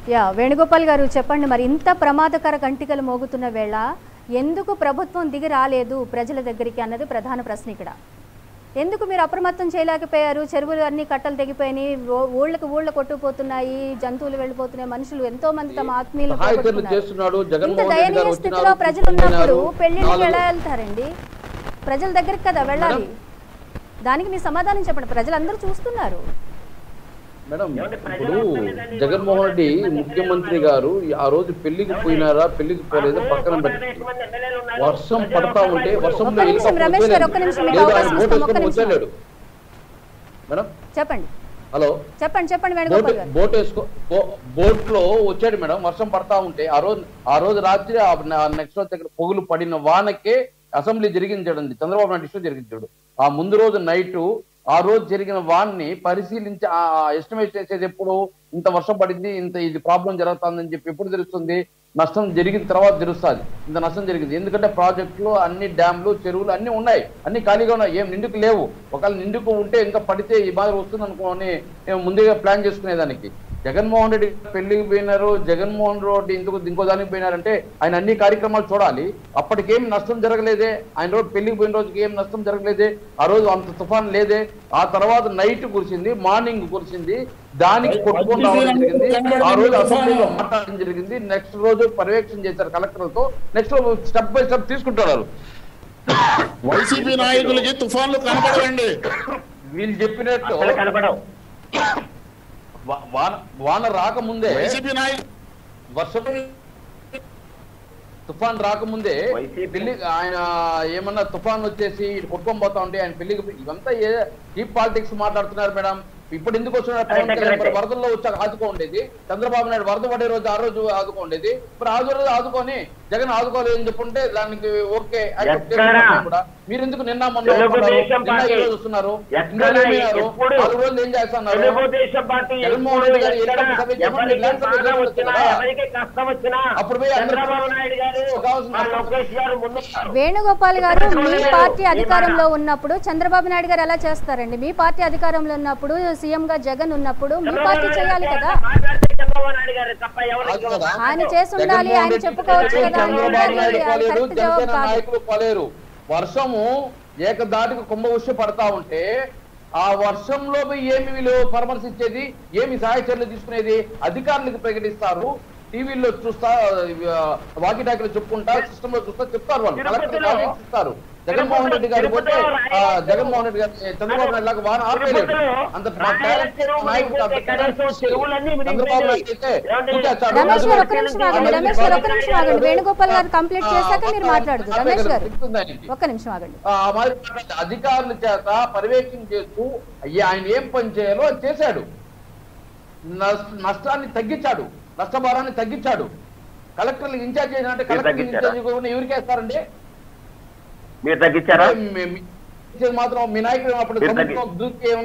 Yeah Venugopal గారు చెప్పండి మరి ఇంత ప్రమాదకర గంటికలు మోగుతున్న వేళ ఎందుకు ప్రభుత్వం దిగి రాలేదు ప్రజల దగ్గరికి అన్నది ప్రధాన ప్రశ్న ఇక్కడ ఎందుకు మీరు అప్రమత్తం చేయలేకపోయారు చెరువులు అన్ని కట్టలు తెగిపోయినాయి ఓ- ఊళ్ళకి ఊళ్ళ కొట్టుకుపోతున్నాయి జంతువులు వెళ్ళిపోతున్నాయి మనుషులు ఎంతో మంది తమ ఆత్మీయులు సహాయకులు పోగొట్టుకున్నారు. చేస్తున్నాడు ఇంత జగన్మోహన్ రెడ్డి దయనీయ గారు స్థితిలో వచ్చినారు, ప్రజలు ఉన్నప్పుడు కూర్చున్నారు, పెళ్లిళ్ళకి నాలుగు- ఎలా వెళ్తారండి ప్రజల దగ్గరికి కదా వెళ్ళాలి దానికి మీ సమాధానం చెప్పండి ప్రజలందరూ చూస్తున్నారు మేడం ఇప్పుడు జగన్మోహన్ రెడ్డి ముఖ్యమంత్రి గారు ఆ రోజు పెళ్లికి పోయినారా పెళ్లికి పోలేదా పక్కన పెట్టి వర్షం పడతా ఉంటే వర్షంలో ఒక్క నిమిషం, వెళ్ళిపోతే రమేష్ గారు, ఒక్క లేదు. నిమిషం, మీకు లేదు, అవకాశం ఆయన బోట్ ఇస్తాం, ఒక్క వేసుకొని నిమిషం. వచ్చేలేడు మేడం చెప్పండి హలో చెప్పండి చెప్పండి బోట్ వేణుగోపాల్ గారు బోట్ వేసుకో బోట్ లో వచ్చాడు మేడం వర్షం పడతా ఉంటే ఆ రోజు ఆ రోజు రాత్రి నెక్స్ట్ రోజు దగ్గర పొగులు పడిన వానకే అసెంబ్లీ జరిగించాడండి చంద్రబాబు నాయుడు ఇష్యూ జరిగించాడు ఆ ముందు రోజు నైట్ ఆ రోజు జరిగిన వాన్ని పరిశీలించి ఆ ఎస్టిమేట్ చేసేది ఎప్పుడు ఇంత వర్షం పడింది ఇంత ఇది ప్రాబ్లం జరుగుతుందని చెప్పి ఎప్పుడు తెలుస్తుంది నష్టం జరిగిన తర్వాత తెలుస్తుంది ఇంత నష్టం జరిగింది ఎందుకంటే ప్రాజెక్టులు అన్ని డ్యామ్లు చెరువులు అన్ని ఉన్నాయి అన్ని ఖాళీగా ఉన్నాయి ఏం నిండుకు లేవు ఒకవేళ నిండుకు ఉంటే ఇంకా పడితే ఈ మాదిరి వస్తుంది అనుకోని మేము ముందుగా ప్లాన్ చేసుకునేదానికి జగన్మోహన్ రెడ్డి పెళ్లికి పోయినారు జగన్మోహన్ రెడ్డి ఇందుకు ఇంకో దానికి పోయినారంటే ఆయన అన్ని కార్యక్రమాలు చూడాలి అప్పటికేం నష్టం జరగలేదే ఆయన రోజు పెళ్లికి పోయిన రోజుకి ఏం నష్టం జరగలేదే ఆ రోజు అంత తుఫాన్ లేదే ఆ తర్వాత నైట్ కురిసింది మార్నింగ్ కురిసింది దానికి కొట్టుకొని రావడం జరిగింది ఆ రోజు అసెంబ్లీలో మాట్లాడడం జరిగింది నెక్స్ట్ రోజు పర్యవేక్షణ చేశారు కలెక్టర్లతో నెక్స్ట్ స్టెప్ బై స్టెప్ తీసుకుంటున్నారు వైసీపీ నాయకులకి తుఫాన్లు కనపడవండి వీళ్ళు చెప్పినట్టు అసలు కనపడవు వా- వాన వాన రాకముందే వైసీపీ నాయకులు వర్షం తుఫాన్ రాకముందే వైసీపీ పెళ్లి ఆయన ఏమన్నా తుఫాన్ వచ్చేసి ఇటు కొట్టుకొని పోతా ఉంటే ఆయన పెళ్లికి ఇవంతా ఏ చీప్ పాలిటిక్స్ మాట్లాడుతున్నారు మేడం ఇప్పుడు ఎందుకు వస్తున్నారు పవన్ కరెక్టే, కళ్యాణ్ మరి కరెక్టే. వరదల్లో వచ్చాక ఆదుకో ఉండేది చంద్రబాబు నాయుడు వరద పడే రోజు ఆ రోజు ఆదుకో ఉండేది మరి ఆ రోజు ఆదుకొని జగన్ ఆదుకోలేదు అని చెప్పుంటే దానికి ఓకే యాక్సెప్ట్ ఎక్కడ? చేసుకుంటాం కూడా మీరు ఎందుకు నిన్న మొన్న తెలుగుదేశం వస్తున్నారు? నిన్న పార్టీ. ఈ రోజు వస్తున్నారు ఎక్కడ? నిన్న ఏమయ్యారు? ఎప్పుడు? నాలుగు రోజులు ఏం చేస్తున్నారు తెలుగుదేశం పార్టీ జగన్మోహన్ రెడ్డి గారు ఎక్కడ ఎక్కడ సభ చేయమని ఎవరికి ల్యాండ్ సభ బాధ చేయమని వచ్చినా కదా? ఎవరికి కష్టం వచ్చినా అప్పుడు పోయి అందరూ చంద్రబాబు నాయుడు గారు కావాల్సిన ఆ లోకేష్ గారు ముందు వేణుగోపాల్ గారు మీ లేదు. పార్టీ ఈ అధికారంలో మాట. ఉన్నప్పుడు చంద్రబాబు నాయుడు గారు ఎలా చేస్తారండి మీ పార్టీ అధికారంలో ఉన్నప్పుడు సీఎం గా జగన్ ఉన్నప్పుడు మీ పార్టీ చేయాలి కదా మాట్లాడితే చంద్రబాబు నాయుడు గారు తప్ప ఎవరికి కాదు కదా? ఆయన చేసి ఉండాలి ఆయన జగన్మోహన్ చెప్పుకోవచ్చు రెడ్డి కదా చంద్రబాబు ఉండాలి, నాయుడు అది పోలేరు, కరెక్ట్ జవాబు జనసేన కాదు నాయకులు పోలేరు వర్షము ఏకదాటికి కుంభవృష్టి పడతా ఉంటే ఆ వర్షంలో పోయి ఏమి వీళ్ళు పరామర్శించేది ఏమి సహాయ చర్యలు తీసుకునేది అధికారులకు ప్రకటిస్తారు టీవీలో చూస్తా వాకి టాకీలు చెప్పుకుంటా సిస్టమ్ లో చూస్తా చెప్తారు వాళ్ళు కలెక్టర్ తిరుపతిలో- కాలేజ్ ఇస్తారు జగన్మోహన్ రెడ్డి గారు పోతే ఆ, జగన్మోహన్ రెడ్డి గారు చంద్రబాబు నాయుడు లాగా వాన ఆపేయలేడు అంత టాలెంట్ నాయకుడు కాదు. చంద్రబాబు నాయుడు అయితే ఊరికేస్తాడు. రమేష్ గారు ఒక్క నిమిషం ఆగండి రమేష్ గారు ఒక్క నిమిషం ఆగండి వేణుగోపాల్ గారు కంప్లీట్ చేశాక మీరు మాట్లాడదు రమేష్ గారు చెప్తుంది ఆయనకి. ఒక్క నిమిషం ఆగండి ఆ మరి అధికారుల చేత పర్యవేక్షణ చేస్తూ అయ్యా ఆయన ఏం పని చేయాలో అది చేశాడు నష్ట- నష్టాన్ని తగ్గించాడు నష్టభారాన్ని తగ్గించాడు కలెక్టర్లు ఇన్ఛార్జ్ చేసినట్టే కలెక్టర్ తగ్గించారా? ఇన్ఛార్జ్ ఎవరికి వేస్తారండి మీరు తగ్గించారా మీ- మీ- ఇచ్చేది మాత్రం మీ నాయకుడు అప్పుడు మీరు తగ్గి- సముద్రం దూకి